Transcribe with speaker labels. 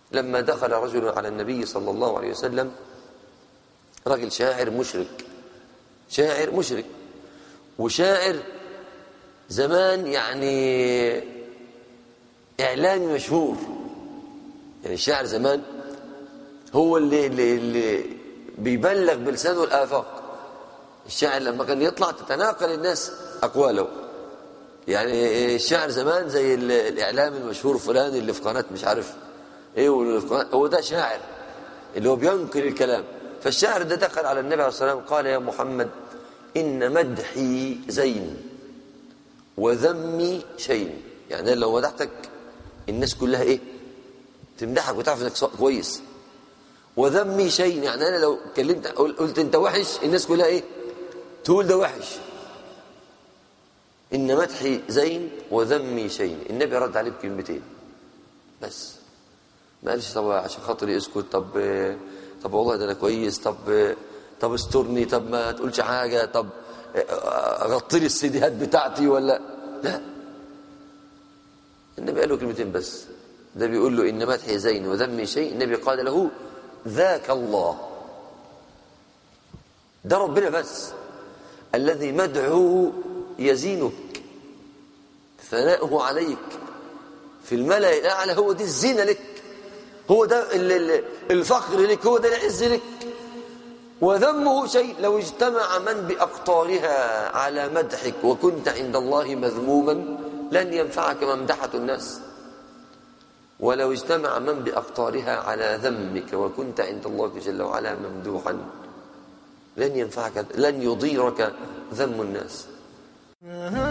Speaker 1: لما دخل رجل على النبي صلى الله عليه وسلم رجل شاعر مشرك شاعر مشرك وشاعر زمان يعني إعلامي مشهور يعني الشاعر زمان هو اللي, اللي, اللي بيبلغ بلسانه الآفاق الشاعر لما كان يطلع تتناقل الناس أقواله يعني الشاعر زمان زي الإعلام المشهور فلان اللي في قناة مش عارف إيه واللي في قناة هو ده شاعر اللي هو بينقل الكلام فالشاعر ده دخل على النبي عليه الصلاة والسلام قال يا محمد إن مدحي زين وذمي شين يعني لو مدحتك الناس كلها إيه تمدحك وتعرف إنك كويس وذمي شين يعني أنا لو كلمت قلت أنت وحش الناس كلها إيه تقول ده وحش إن مدحي زين وذمي شين النبي رد عليه بكلمتين بس ما قالش طب عشان خاطري اسكت طب طب والله ده انا كويس طب طب استرني طب ما تقولش حاجه طب غطي لي السيديهات بتاعتي ولا لا النبي قال له كلمتين بس ده بيقول له ان مدحي زين وذمي شيء النبي قال له ذاك الله ده ربنا بس الذي مدعوه يزينك ثناؤه عليك في الملأ الأعلى هو دي الزينة لك هو ده الفخر لك هو ده العز لك وذمه شيء لو اجتمع من بأقطارها على مدحك وكنت عند الله مذموما لن ينفعك ممدحة الناس ولو اجتمع من بأقطارها على ذمك وكنت عند الله جل وعلا ممدوحا لن ينفعك لن يضيرك ذم الناس